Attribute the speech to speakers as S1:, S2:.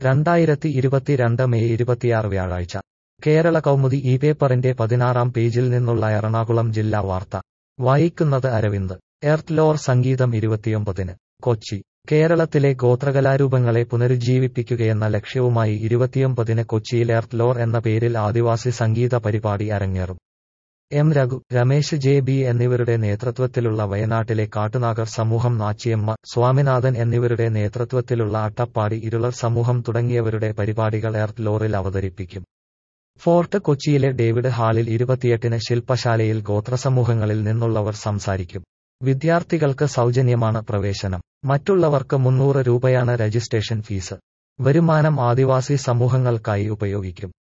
S1: രണ്ടായിരത്തി ഇരുപത്തിരണ്ട് മെയ് ഇരുപത്തിയാറ് വ്യാഴാഴ്ച കേരള കൗമുദി ഈ പേപ്പറിന്റെ പതിനാറാം പേജിൽ നിന്നുള്ള എറണാകുളം ജില്ലാ വാർത്ത വായിക്കുന്നത് അരവിന്ദ് എർത്ത് ലോർ സംഗീതം ഇരുപത്തിയൊമ്പതിന് കൊച്ചി കേരളത്തിലെ ഗോത്രകലാരൂപങ്ങളെ പുനരുജ്ജീവിപ്പിക്കുകയെന്ന ലക്ഷ്യവുമായി ഇരുപത്തിയൊമ്പതിന് കൊച്ചിയിൽ എർത്ത് ലോർ എന്ന പേരിൽ ആദിവാസി സംഗീത പരിപാടി അരങ്ങേറും M Raghu Ramesh J B എന്നിവരുടെ നേതൃത്വത്തിലുള്ള വയനാട്ടിലെ കാട്ടുനാഗർ സമൂഹം നാച്ചിയമ്മ സ്വാമിനാഥൻ എന്നിവരുടെ നേതൃത്വത്തിലുള്ള അട്ടപ്പാടി ഇരുളർ സമൂഹം തുടങ്ങിയവരുടെ പരിപാടികൾ എർത്ത് ലോറിൽ അവതരിപ്പിക്കും ഫോർട്ട് കൊച്ചിയിലെ ഡേവിഡ് ഹാളിൽ ഇരുപത്തിയെട്ടിന് ശില്പശാലയിൽ ഗോത്രസമൂഹങ്ങളിൽ നിന്നുള്ളവർ സംസാരിക്കും വിദ്യാർത്ഥികൾക്ക് സൗജന്യമാണ് പ്രവേശനം മറ്റുള്ളവർക്ക് മുന്നൂറ് രൂപയാണ് രജിസ്ട്രേഷൻ ഫീസ് വരുമാനം ആദിവാസി സമൂഹങ്ങൾക്കായി ഉപയോഗിക്കും